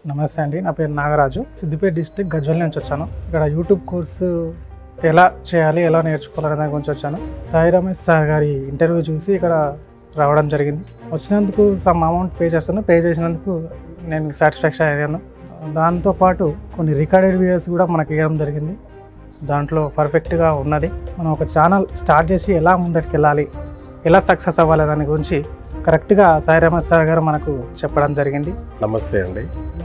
నమస్తే అండి నా పేరు నాగరాజు సిద్దిపేట డిస్టిక్ గజ్వల్ నుంచి వచ్చాను ఇక్కడ యూట్యూబ్ కోర్సు ఎలా చేయాలి ఎలా నేర్చుకోవాలనే దాని గురించి వచ్చాను సాయి రమేష్ సార్ గారి ఇంటర్వ్యూ చూసి ఇక్కడ రావడం జరిగింది వచ్చినందుకు సమ్ అమౌంట్ పే చేస్తాను పే చేసినందుకు నేను సాటిస్ఫాక్షన్ అయ్యాను దాంతోపాటు కొన్ని రికార్డెడ్ వీడియోస్ కూడా మనకి ఇవ్వడం జరిగింది దాంట్లో పర్ఫెక్ట్గా ఉన్నది మనం ఒక ఛానల్ స్టార్ట్ చేసి ఎలా ముందటికి వెళ్ళాలి ఎలా సక్సెస్ అవ్వాలి దాని గురించి కరెక్ట్గా సాయి రమేష్ సార్ గారు మనకు చెప్పడం జరిగింది నమస్తే అండి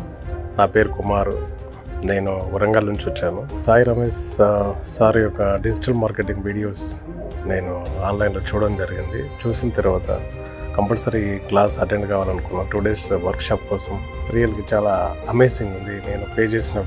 నా పేరు కుమార్ నేను వరంగల్ నుంచి వచ్చాను సాయి రమేష్ ఆ, సార్ యొక్క డిజిటల్ మార్కెటింగ్ వీడియోస్ నేను ఆన్లైన్లో చూడడం జరిగింది చూసిన తర్వాత కంపల్సరీ క్లాస్ అటెండ్ కావాలనుకున్నాను టూ డేస్ వర్క్షాప్ కోసం రియల్గా చాలా అమేజింగ్ ఉంది నేను పే చేసిన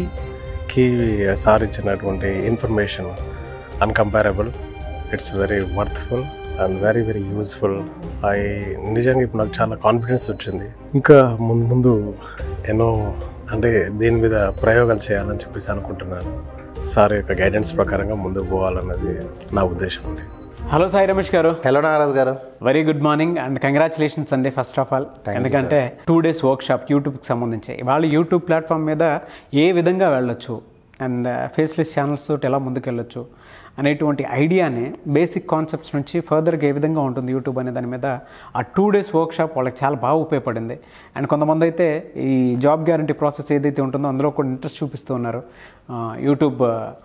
ఫీకి సార్ ఇచ్చినటువంటి information uncomparable it's very worthful and very very useful I నిజంగా ఇప్పుడు నాకు చాలా కాన్ఫిడెన్స్ వచ్చింది ఇంకా ముందు ముందు ఎన్నో అంటే దీని మీద ప్రయోగాలు చేయాలని చెప్పేసి అనుకుంటున్నాను సార్ యొక్క గైడెన్స్ ప్రకారంగా ముందుకు పోవాలన్నది నా ఉద్దేశం ఉంది హలో సాయి రమేష్ గారు హలో నాగరాజ్ గారు very good morning and congratulations అండి ఫస్ట్ ఆఫ్ ఆల్ ఎందుకంటే టూ డేస్ వర్క్ షాప్ యూట్యూబ్కి సంబంధించి వాళ్ళు యూట్యూబ్ ప్లాట్ఫామ్ మీద ఏ విధంగా వెళ్ళొచ్చు అండ్ ఫేస్లెస్ ఛానల్స్ తోటి ఎలా ముందుకెళ్ళొచ్చు అనేటువంటి ఐడియాని బేసిక్ కాన్సెప్ట్స్ నుంచి ఫర్దర్గా ఏ విధంగా ఉంటుంది యూట్యూబ్ అనే దాని మీద ఆ టూ డేస్ వర్క్ షాప్ వాళ్ళకి చాలా బాగా ఉపయోగపడింది అండ్ కొంతమంది అయితే ఈ జాబ్ గ్యారంటీ ప్రాసెస్ ఏదైతే ఉంటుందో అందులో కూడా ఇంట్రెస్ట్ చూపిస్తూ ఉన్నారు ఆ, యూట్యూబ్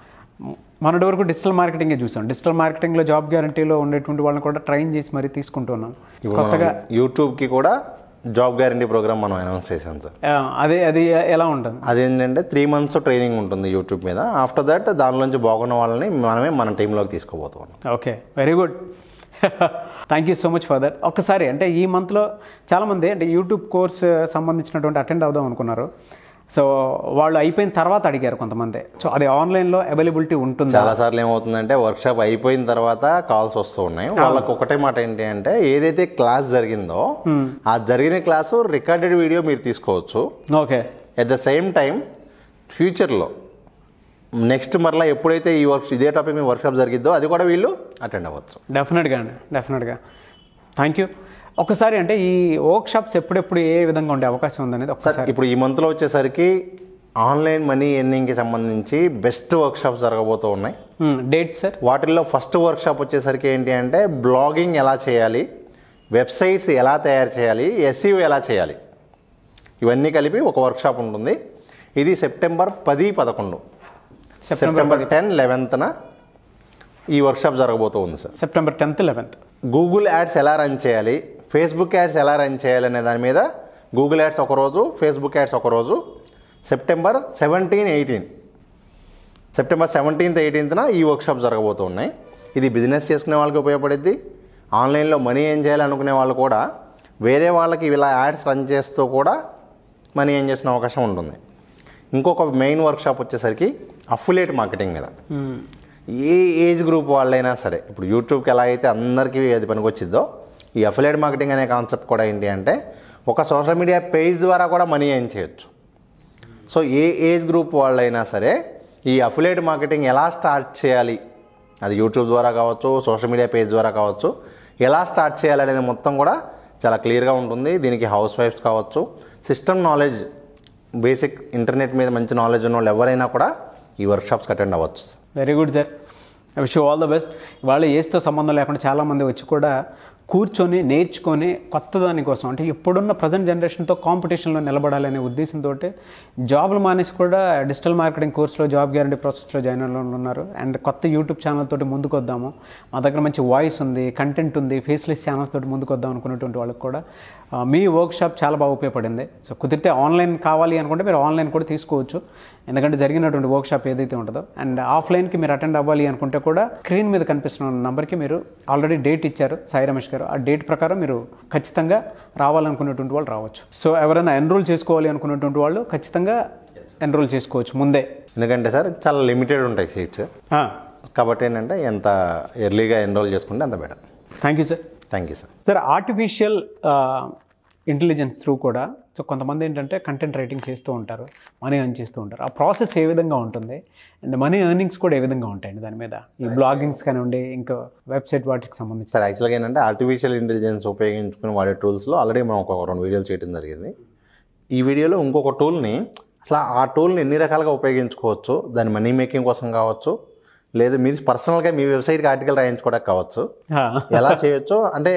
మొన్నటి వరకు డిజిటల్ మార్కెటింగే చూసాం డిజిటల్ మార్కెటింగ్లో జాబ్ గ్యారంటీలో ఉండేటువంటి వాళ్ళని కూడా ట్రైన్ చేసి మరీ తీసుకుంటున్నాం కొత్తగా యూట్యూబ్కి కూడా జాబ్ గ్యారంటీ ప్రోగ్రామ్ మనం అనౌన్స్ చేసాం సార్ ఆ, అదే అది ఎలా ఉంటుంది అదేంటంటే త్రీ మంత్స్ ట్రైనింగ్ ఉంటుంది యూట్యూబ్ మీద ఆఫ్టర్ దట్ దానిలోంచి బాగున్న వాళ్ళని మనమే మన టీంలోకి తీసుకోబోతున్నాం okay very good thank you so much for that ఒక్కసారి అంటే ఈ మంత్లో చాలామంది అంటే యూట్యూబ్ కోర్స్ సంబంధించినటువంటి అటెండ్ అవుదాం అనుకున్నారు సో వాళ్ళు అయిపోయిన తర్వాత అడిగారు కొంతమంది సో అది ఆన్లైన్లో అవైలబిలిటీ ఉంటుందా చాలా సార్లు ఏమవుతుందంటే వర్క్షాప్ అయిపోయిన తర్వాత కాల్స్ వస్తూ ఉన్నాయి వాళ్ళకి ఒకటే మాట ఏంటి అంటే ఏదైతే క్లాస్ జరిగిందో ఆ జరిగిన క్లాసు రికార్డెడ్ వీడియో మీరు తీసుకోవచ్చు okay at the same time ఫ్యూచర్లో నెక్స్ట్ మరలా ఎప్పుడైతే ఈ వర్క్ ఇదే టాపిక్ మీద వర్క్షాప్ జరిగిద్దో అది కూడా వీళ్ళు అటెండ్ అవ్వచ్చు డెఫినెట్గా అండి డెఫినెట్గా థ్యాంక్ యూ ఒకసారి అంటే ఈ వర్క్ షాప్స్ ఎప్పుడెప్పుడు ఏ విధంగా ఉండే అవకాశం ఉందనేది సార్ ఒకసారి ఇప్పుడు ఈ మంత్లో వచ్చేసరికి ఆన్లైన్ మనీ ఎర్నింగ్కి సంబంధించి బెస్ట్ వర్క్షాప్స్ జరగబోతూ ఉన్నాయి డేట్ సార్ వాటిల్లో ఫస్ట్ వర్క్షాప్ వచ్చేసరికి ఏంటి అంటే బ్లాగింగ్ ఎలా చేయాలి వెబ్సైట్స్ ఎలా తయారు చేయాలి ఎస్ఈఓ ఎలా చేయాలి ఇవన్నీ కలిపి ఒక వర్క్షాప్ ఉంటుంది ఇది సెప్టెంబర్ పది పదకొండు సెప్టెంబర్ టెన్ లెవెన్త్న ఈ వర్క్షాప్ జరగబోతూ ఉంది sir September tenth eleventh Google ads ఎలా రన్ చేయాలి ఫేస్బుక్ యాడ్స్ ఎలా రన్ చేయాలి అనే దాని మీద గూగుల్ యాడ్స్ ఒకరోజు ఫేస్బుక్ యాడ్స్ ఒకరోజు September seventeen eighteen September seventeenth ఎయిటీన్త్న ఈ వర్క్షాప్ జరగబోతూ ఉన్నాయి ఇది బిజినెస్ చేసుకునే వాళ్ళకి ఉపయోగపడుద్ది ఆన్లైన్లో మనీ ఏం చేయాలనుకునే వాళ్ళు కూడా వేరే వాళ్ళకి ఇలా యాడ్స్ రన్ చేస్తూ కూడా మనీ ఏం చేసిన అవకాశం ఉంటుంది ఇంకొక మెయిన్ వర్క్షాప్ వచ్చేసరికి అఫిలియేట్ మార్కెటింగ్ మీద ఏ ఏజ్ గ్రూప్ వాళ్ళైనా సరే ఇప్పుడు యూట్యూబ్కి ఎలా అయితే అందరికీ అది పనికొచ్చిద్దో ఈ అఫిలియేట్ మార్కెటింగ్ అనే కాన్సెప్ట్ కూడా ఏంటి అంటే ఒక సోషల్ మీడియా పేజ్ ద్వారా కూడా మనీ ఏం చేయొచ్చు సో ఏ ఏజ్ గ్రూప్ వాళ్ళైనా సరే ఈ అఫిలియేట్ మార్కెటింగ్ ఎలా స్టార్ట్ చేయాలి అది యూట్యూబ్ ద్వారా కావచ్చు సోషల్ మీడియా పేజ్ ద్వారా కావచ్చు ఎలా స్టార్ట్ చేయాలి అనేది మొత్తం కూడా చాలా క్లియర్గా ఉంటుంది దీనికి హౌస్ వైఫ్స్ కావచ్చు సిస్టమ్ నాలెడ్జ్ బేసిక్ ఇంటర్నెట్ మీద మంచి నాలెడ్జ్ ఉన్న వాళ్ళు ఎవరైనా కూడా ఈ వర్క్షాప్స్కి అటెండ్ అవ్వచ్చు very good sir wish all the best వాళ్ళు ఏస్తో సంబంధం లేకుండా చాలామంది వచ్చి కూడా కూర్చొని నేర్చుకొని కొత్త దానికోసం అంటే ఇప్పుడున్న ప్రజెంట్ జనరేషన్తో కాంపిటీషన్లో నిలబడాలనే ఉద్దేశంతో జాబ్లు మానేసి కూడా డిజిటల్ మార్కెటింగ్ కోర్సులో జాబ్ గ్యారంటీ ప్రాసెస్లో జాయిన్ అయిన వాళ్ళు ఉన్నారు అండ్ కొత్త యూట్యూబ్ ఛానల్ తోటి ముందుకు వద్దాము మా దగ్గర మంచి వాయిస్ ఉంది కంటెంట్ ఉంది ఫేస్లెస్ ఛానల్స్ తోటి ముందుకు వద్దాం అనుకున్నటువంటి వాళ్ళకి కూడా ఆ, మీ వర్క్ షాప్ చాలా బాగా ఉపయోగపడింది సో కుదిరితే ఆన్లైన్ కావాలి అనుకుంటే మీరు ఆన్లైన్ కూడా తీసుకోవచ్చు ఎందుకంటే జరిగినటువంటి వర్క్ షాప్ ఏదైతే ఉంటుందో అండ్ ఆఫ్లైన్కి మీరు అటెండ్ అవ్వాలి అనుకుంటే కూడా స్క్రీన్ మీద కనిపిస్తున్న నెంబర్కి మీరు ఆల్రెడీ డేట్ ఇచ్చారు సాయి రమేష్ గారు ఆ డేట్ ప్రకారం మీరు ఖచ్చితంగా రావాలనుకునేటువంటి వాళ్ళు రావచ్చు సో ఎవరైనా ఎన్రోల్ చేసుకోవాలి అనుకున్నటువంటి వాళ్ళు ఖచ్చితంగా ఎన్రోల్ చేసుకోవచ్చు ముందే ఎందుకంటే సార్ చాలా లిమిటెడ్ ఉంటాయి సీట్స్ కాబట్టి ఏంటంటే ఎంత ఎర్లీగా ఎన్రోల్ చేసుకుంటే అంత better thank you sir thank you sir sir artificial intelligence through కూడా సో కొంతమంది ఏంటంటే కంటెంట్ రైటింగ్ చేస్తూ ఉంటారు మనీ ఎర్న్ చేస్తూ ఉంటారు ఆ ప్రాసెస్ ఏ విధంగా ఉంటుంది అండ్ మనీ ఎర్నింగ్స్ కూడా ఏ విధంగా ఉంటాయండి దాని మీద ఈ బ్లాగింగ్స్ కానివ్వండి ఇంకా వెబ్సైట్ వాటికి సంబంధించి సార్ యాక్చువల్గా ఏంటంటే ఆర్టిఫిషియల్ ఇంటెలిజెన్స్ ఉపయోగించుకుని వాడే టూల్స్లో ఆల్రెడీ మనం ఒక రెండు వీడియోలు చేయడం జరిగింది ఈ వీడియోలో ఇంకొక టూల్ని అసలు ఆ టూల్ని ఎన్ని రకాలుగా ఉపయోగించుకోవచ్చు దాని మనీ మేకింగ్ కోసం కావచ్చు లేదు మీరు పర్సనల్గా మీ వెబ్సైట్కి ఆర్టికల్ రాయించుకోవడానికి కావచ్చు ఎలా చేయొచ్చో అంటే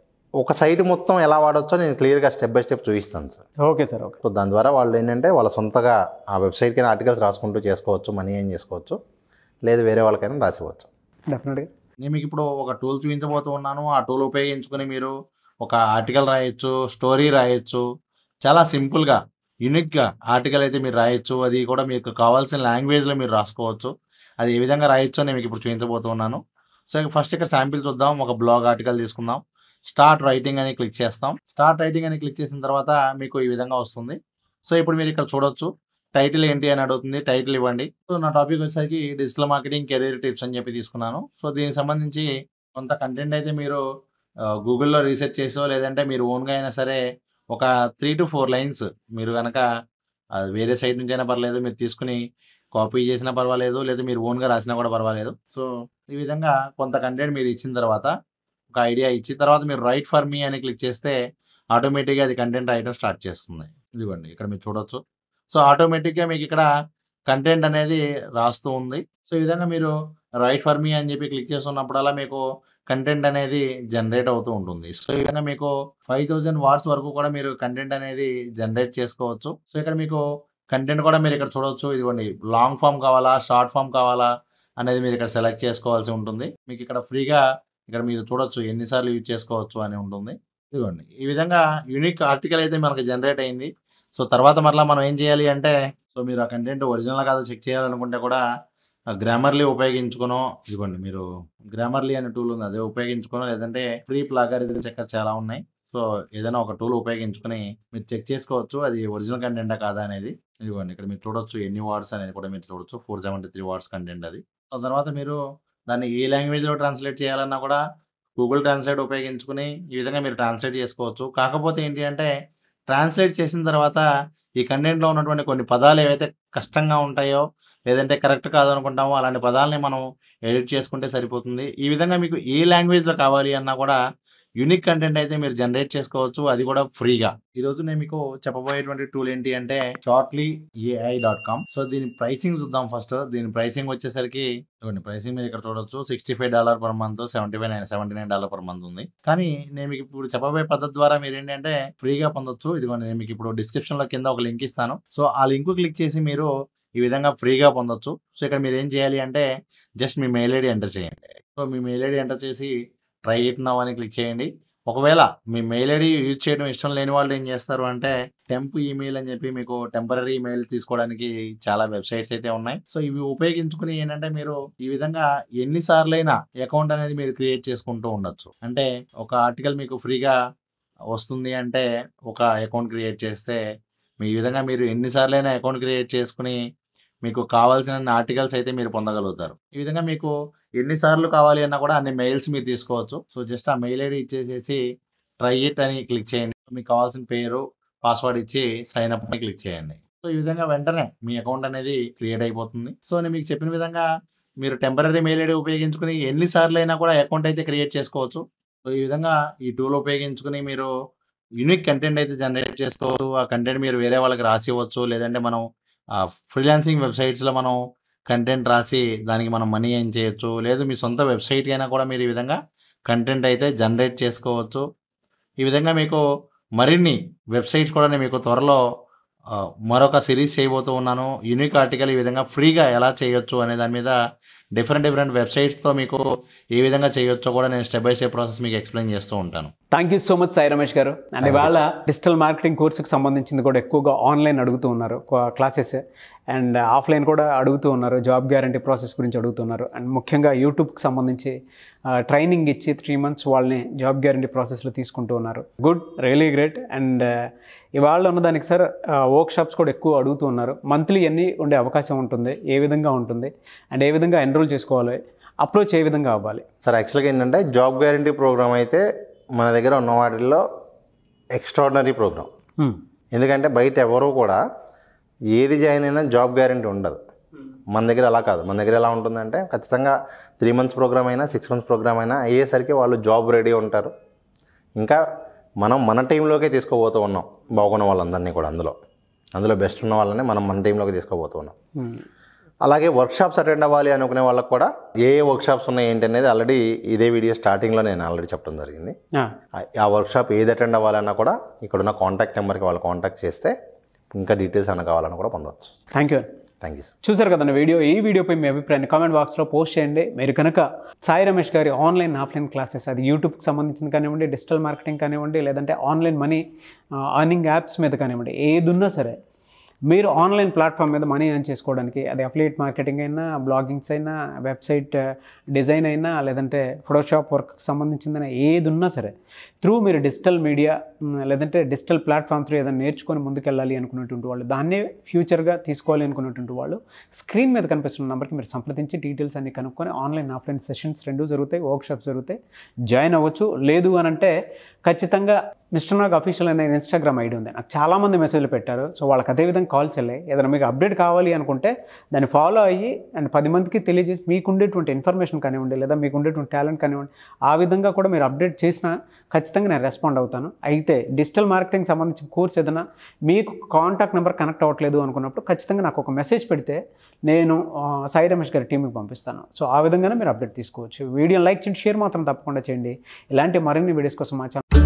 ఒక సైట్ మొత్తం ఎలా వాడొచ్చో నేను క్లియర్గా స్టెప్ బై స్టెప్ చూపిస్తాను sir okay sir okay so దాని ద్వారా వాళ్ళు ఏంటంటే వాళ్ళ సొంతగా ఆ వెబ్సైట్కి ఆర్టికల్స్ రాసుకుంటూ చేసుకోవచ్చు మనీ ఏం చేసుకోవచ్చు లేదు వేరే వాళ్ళకైనా రాసివ్వచ్చు డెఫినెట్గా నేను మీకు ఇప్పుడు ఒక టూల్ చూపించబోతూ ఉన్నాను ఆ టూల్ ఉపయోగించుకొని మీరు ఒక ఆర్టికల్ రాయొచ్చు స్టోరీ రాయొచ్చు చాలా సింపుల్గా యూనిక్గా ఆర్టికల్ అయితే మీరు రాయొచ్చు అది కూడా మీకు కావాల్సిన లాంగ్వేజ్లో మీరు రాసుకోవచ్చు అది ఏ విధంగా రాయొచ్చో నేను మీకు ఇప్పుడు చూపించబోతూ ఉన్నాను సో ఇక ఫస్ట్ ఇక్కడ శాంపిల్ చూద్దాం ఒక బ్లాగ్ ఆర్టికల్ తీసుకుందాం స్టార్ట్ రైటింగ్ అని క్లిక్ చేస్తాం స్టార్ట్ రైటింగ్ అని క్లిక్ చేసిన తర్వాత మీకు ఈ విధంగా వస్తుంది సో ఇప్పుడు మీరు ఇక్కడ చూడొచ్చు టైటిల్ ఏంటి అని అడుగుతుంది టైటిల్ ఇవ్వండి సో నా టాపిక్ వచ్చేసరికి డిజిటల్ మార్కెటింగ్ కెరీర్ టిప్స్ అని చెప్పి తీసుకున్నాను సో దీనికి సంబంధించి కొంత కంటెంట్ అయితే మీరు గూగుల్లో రీసెర్చ్ చేసో లేదంటే మీరు ఓన్గా అయినా సరే ఒక త్రీ టు ఫోర్ లైన్స్ మీరు కనుక వేరే సైట్ నుంచి అయినా పర్లేదు మీరు తీసుకుని కాపీ చేసినా పర్వాలేదు లేదా మీరు ఓన్గా రాసినా కూడా పర్వాలేదు సో ఈ విధంగా కొంత కంటెంట్ మీరు ఇచ్చిన తర్వాత ఒక ఐడియా ఇచ్చిన తర్వాత మీరు రైట్ ఫర్ మీ అని క్లిక్ చేస్తే ఆటోమేటిక్గా అది కంటెంట్ రాయడం స్టార్ట్ చేస్తుంది ఇదిగోండి ఇక్కడ మీరు చూడొచ్చు సో ఆటోమేటిక్గా మీకు ఇక్కడ కంటెంట్ అనేది రాస్తూ ఉంది సో ఈ విధంగా మీరు రైట్ ఫర్ మీ అని చెప్పి క్లిక్ చేస్తున్నప్పుడల్లా మీకు కంటెంట్ అనేది జనరేట్ అవుతూ ఉంటుంది సో ఈ విధంగా మీకు ఫైవ్ థౌజండ్ వాట్స్ వరకు కూడా మీరు కంటెంట్ అనేది జనరేట్ చేసుకోవచ్చు సో ఇక్కడ మీకు కంటెంట్ కూడా మీరు ఇక్కడ చూడవచ్చు ఇదిగోండి లాంగ్ ఫామ్ కావాలా షార్ట్ ఫామ్ కావాలా అనేది మీరు ఇక్కడ సెలెక్ట్ చేసుకోవాల్సి ఉంటుంది మీకు ఇక్కడ ఫ్రీగా ఇక్కడ మీరు చూడొచ్చు ఎన్నిసార్లు యూజ్ చేసుకోవచ్చు అని ఉంటుంది ఇదిగోండి ఈ విధంగా యూనిక్ ఆర్టికల్ అయితే మనకు జనరేట్ అయింది సో తర్వాత మరలా మనం ఏం చేయాలి అంటే సో మీరు ఆ కంటెంట్ ఒరిజినల్ కాదో చెక్ చేయాలనుకుంటే కూడా గ్రామర్లీ ఉపయోగించుకునో ఇదిగోండి మీరు గ్రామర్లీ అనే టూల్ ఉంది అదే ఉపయోగించుకునో లేదంటే ఫ్రీ ప్లాగర్ చెక్కర్ చాలా ఉన్నాయి సో ఏదైనా ఒక టూల్ ఉపయోగించుకొని మీరు చెక్ చేసుకోవచ్చు అది ఒరిజినల్ కంటెంటా కాదా అనేది ఇదిగోండి ఇక్కడ మీరు చూడొచ్చు ఎన్ని వార్డ్స్ అనేది కూడా మీరు చూడొచ్చు four seventy three words content అది ఆ తర్వాత మీరు దాన్ని ఏ లాంగ్వేజ్లో ట్రాన్స్లేట్ చేయాలన్నా కూడా గూగుల్ ట్రాన్స్లేట్ ఉపయోగించుకుని ఈ విధంగా మీరు ట్రాన్స్లేట్ చేసుకోవచ్చు కాకపోతే ఏంటి అంటే ట్రాన్స్లేట్ చేసిన తర్వాత ఈ కంటెంట్లో ఉన్నటువంటి కొన్ని పదాలు ఏవైతే కష్టంగా ఉంటాయో లేదంటే కరెక్ట్ కాదు అనుకుంటామో అలాంటి పదాలని మనం ఎడిట్ చేసుకుంటే సరిపోతుంది ఈ విధంగా మీకు ఏ లాంగ్వేజ్లో కావాలి అన్నా కూడా యూనిక్ కంటెంట్ అయితే మీరు జనరేట్ చేసుకోవచ్చు అది కూడా ఫ్రీగా ఈ రోజు నేను మీకు చెప్పబోయేటువంటి టూల్ ఏంటి అంటే Shortly AI dot com so దీని ప్రైసింగ్ చూద్దాం ఫస్ట్ దీని ప్రైసింగ్ వచ్చేసరికి ఇవ్వండి ప్రైసింగ్ మీరు ఇక్కడ చూడొచ్చు sixty five dollar per month seventy five nine seventy nine dollar per month ఉంది కానీ నేను మీకు ఇప్పుడు చెప్పబోయే పద్ధతి ద్వారా మీరు ఏంటంటే ఫ్రీగా పొందొచ్చు ఇదిగోండి నేను మీకు ఇప్పుడు డిస్క్రిప్షన్ లో కింద ఒక లింక్ ఇస్తాను సో ఆ లింక్ క్లిక్ చేసి మీరు ఈ విధంగా ఫ్రీగా పొందొచ్చు సో ఇక్కడ మీరు ఏం చేయాలి అంటే జస్ట్ మీ మెయిల్ ఐడి ఎంటర్ చేయండి సో మీ మెయిల్ ఐడి ఎంటర్ చేసి ట్రై ఇట్ నౌ అని క్లిక్ చేయండి ఒకవేళ మీ మెయిల్ ఐడి యూజ్ చేయడం ఇష్టం లేని వాళ్ళు ఏం చేస్తారు అంటే టెంప్ ఈమెయిల్ అని చెప్పి మీకు టెంపరీ ఈమెయిల్ తీసుకోవడానికి చాలా వెబ్సైట్స్ అయితే ఉన్నాయి సో ఇవి ఉపయోగించుకుని ఏంటంటే మీరు ఈ విధంగా ఎన్నిసార్లైనా అకౌంట్ అనేది మీరు క్రియేట్ చేసుకుంటూ ఉండొచ్చు అంటే ఒక ఆర్టికల్ మీకు ఫ్రీగా వస్తుంది అంటే ఒక అకౌంట్ క్రియేట్ చేస్తే మీ ఈ విధంగా మీరు ఎన్నిసార్లైనా అకౌంట్ క్రియేట్ చేసుకుని మీకు కావాల్సిన ఆర్టికల్స్ అయితే మీరు పొందగలుగుతారు ఈ విధంగా మీకు ఎన్నిసార్లు కావాలి అన్నా కూడా అన్ని మెయిల్స్ మీరు తీసుకోవచ్చు సో జస్ట్ ఆ మెయిల్ ఐడి ఇచ్చేసేసి ట్రై ఇట్ అని క్లిక్ చేయండి మీకు కావాల్సిన పేరు పాస్వర్డ్ ఇచ్చి సైన్ అప్ అని క్లిక్ చేయండి సో ఈ విధంగా వెంటనే మీ అకౌంట్ అనేది క్రియేట్ అయిపోతుంది సో నేను మీకు చెప్పిన విధంగా మీరు టెంపరీ మెయిల్ ఐడి ఉపయోగించుకుని ఎన్నిసార్లు అయినా కూడా అకౌంట్ అయితే క్రియేట్ చేసుకోవచ్చు సో ఈ విధంగా ఈ టూల్ ఉపయోగించుకుని మీరు యూనిక్ కంటెంట్ అయితే జనరేట్ చేసుకోవచ్చు ఆ కంటెంట్ మీరు వేరే వాళ్ళకి రాసి ఇవ్వచ్చు లేదంటే మనం ఫ్రీలాన్సింగ్ వెబ్సైట్స్లో మనం కంటెంట్ రాసి దానికి మనం మనీ ఏం చేయొచ్చు లేదు మీ సొంత వెబ్సైట్ అయినా కూడా మీరు ఈ విధంగా కంటెంట్ అయితే జనరేట్ చేసుకోవచ్చు ఈ విధంగా మీకు మరిన్ని వెబ్సైట్స్ కూడా నేను మీకు త్వరలో ఆ, మరొక సిరీస్ చేయబోతూ ఉన్నాను యూనిక్ ఆర్టికల్ ఈ విధంగా ఫ్రీగా ఎలా చేయొచ్చు అనే దాని మీద డిఫరెంట్ డిఫరెంట్ వెబ్సైట్స్తో మీకు ఏ విధంగా చేయొచ్చో కూడా నేను స్టెప్ బై స్టెప్ ప్రాసెస్ మీకు ఎక్స్ప్లెయిన్ చేస్తూ ఉంటాను thank you so much Sai Ramesh garu and Thank you, ఇవాళ డిజిటల్ మార్కెటింగ్ కోర్సుకి సంబంధించింది కూడా ఎక్కువగా ఆన్లైన్ అడుగుతూ ఉన్నారు క్లాసెస్ అండ్ ఆఫ్లైన్ కూడా అడుగుతూ ఉన్నారు జాబ్ గ్యారంటీ ప్రాసెస్ గురించి అడుగుతున్నారు అండ్ ముఖ్యంగా యూట్యూబ్కి సంబంధించి ట్రైనింగ్ ఇచ్చి త్రీ మంత్స్ వాళ్ళని జాబ్ గ్యారంటీ ప్రాసెస్లో తీసుకుంటూ ఉన్నారు గుడ్ రియలీ గ్రేట్ అండ్ ఇవాళ ఉన్నదానికి సార్ వర్క్ షాప్స్ కూడా ఎక్కువ అడుగుతూ ఉన్నారు మంత్లీ ఎన్ని ఉండే అవకాశం ఉంటుంది ఏ విధంగా ఉంటుంది అండ్ ఏ విధంగా ఎన్రోల్ చేసుకోవాలి అప్రోచ్ ఏ విధంగా అవ్వాలి సార్ యాక్చువల్గా ఏంటంటే జాబ్ గ్యారంటీ ప్రోగ్రామ్ అయితే మన దగ్గర ఉన్న వాటిల్లో ఎక్స్ట్రాడినరీ ప్రోగ్రామ్ ఎందుకంటే బయట ఎవరు కూడా ఏది జాయిన్ అయినా జాబ్ గ్యారంటీ ఉండదు మన దగ్గర అలా కాదు మన దగ్గర ఎలా ఉంటుందంటే ఖచ్చితంగా త్రీ మంత్స్ ప్రోగ్రామ్ అయినా సిక్స్ మంత్స్ ప్రోగ్రామ్ అయినా అయ్యేసరికి వాళ్ళు జాబ్ రెడీ ఉంటారు ఇంకా మనం మన టీంలోకే తీసుకోబోతూ ఉన్నాం బాగున్న వాళ్ళందరినీ కూడా అందులో అందులో బెస్ట్ ఉన్న వాళ్ళని మనం మన టీంలోకి తీసుకోబోతూ ఉన్నాం అలాగే వర్క్షాప్స్ అటెండ్ అవ్వాలి అనుకునే వాళ్ళకి కూడా ఏ ఏ వర్క్షాప్స్ ఉన్నాయి ఏంటి అనేది ఆల్రెడీ ఇదే వీడియో స్టార్టింగ్లో నేను ఆల్రెడీ చెప్పడం జరిగింది ఆ- ఆ వర్క్షాప్ ఏది అటెండ్ అవ్వాలన్నా కూడా ఇక్కడున్న కాంటాక్ట్ నెంబర్కి వాళ్ళు కాంటాక్ట్ చేస్తే ఇంకా డీటెయిల్స్ ఏమైనా కావాలన్నా కూడా పొందవచ్చు thank you thank you sir చూసారు కదండి వీడియో ఈ వీడియోపై మీ అభిప్రాయాన్ని కామెంట్ బాక్స్లో పోస్ట్ చేయండి మీరు కనుక సాయి రమేష్ గారి ఆన్లైన్ ఆఫ్లైన్ క్లాసెస్ అది యూట్యూబ్కి సంబంధించింది కానివ్వండి డిజిటల్ మార్కెటింగ్ కానివ్వండి లేదంటే ఆన్లైన్ మనీ అర్నింగ్ యాప్స్ మీద కానివ్వండి ఏది ఉన్నా సరే మీరు ఆన్లైన్ ప్లాట్ఫామ్ మీద మనీ ఎర్న్ చేసుకోవడానికి అది అఫిలియేట్ మార్కెటింగ్ అయినా బ్లాగింగ్స్ అయినా వెబ్సైట్ డిజైన్ అయినా లేదంటే ఫోటోషాప్ వర్క్ సంబంధించిందైనా ఏది ఉన్నా సరే త్రూ మీరు డిజిటల్ మీడియా లేదంటే డిజిటల్ ప్లాట్ఫామ్ త్రూ ఏదైనా నేర్చుకొని ముందుకెళ్ళాలి అనుకునేటువంటి వాళ్ళు దాన్నే ఫ్యూచర్గా తీసుకోవాలి అనుకునేటువంటి వాళ్ళు స్క్రీన్ మీద కనిపిస్తున్న నెంబర్కి మీరు సంప్రదించి డీటెయిల్స్ అన్ని కనుక్కొని ఆన్లైన్ ఆఫ్లైన్ సెషన్స్ రెండు జరుగుతాయి వర్క్షాప్స్ జరుగుతాయి జాయిన్ అవ్వచ్చు లేదు అని అంటే ఖచ్చితంగా మిస్టర్ నాగ్ అఫీషియల్ అనే ఇన్స్టాగ్రామ్ ఐడి ఉంది నాకు చాలామంది మెసేజ్లు పెట్టారు సో వాళ్ళకి అదేవిధంగా కాల్ చేయలే ఏదైనా మీకు అప్డేట్ కావాలి అనుకుంటే దాన్ని ఫాలో అయ్యి అండ్ పది మందికి తెలియజేసి మీకు ఉండేటువంటి ఇన్ఫర్మేషన్ కానివ్వండి లేదా మీకు ఉండేటువంటి టాలెంట్ కానివ్వండి ఆ విధంగా కూడా మీరు అప్డేట్ చేసినా ఖచ్చితంగా నేను రెస్పాండ్ అవుతాను అయితే డిజిటల్ మార్కెటింగ్ సంబంధించిన కోర్స్ ఏదైనా మీకు కాంటాక్ట్ నెంబర్ కనెక్ట్ అవ్వట్లేదు అనుకున్నప్పుడు ఖచ్చితంగా నాకు ఒక మెసేజ్ పెడితే నేను ఆ, సాయి రమేష్ గారి టీంకి పంపిస్తాను సో ఆ విధంగానే మీరు అప్డేట్ తీసుకోవచ్చు వీడియో లైక్ చేయండి షేర్ మాత్రం తప్పకుండా చేయండి ఇలాంటి మరిన్ని వీడియోస్ కోసం మా ఛానల్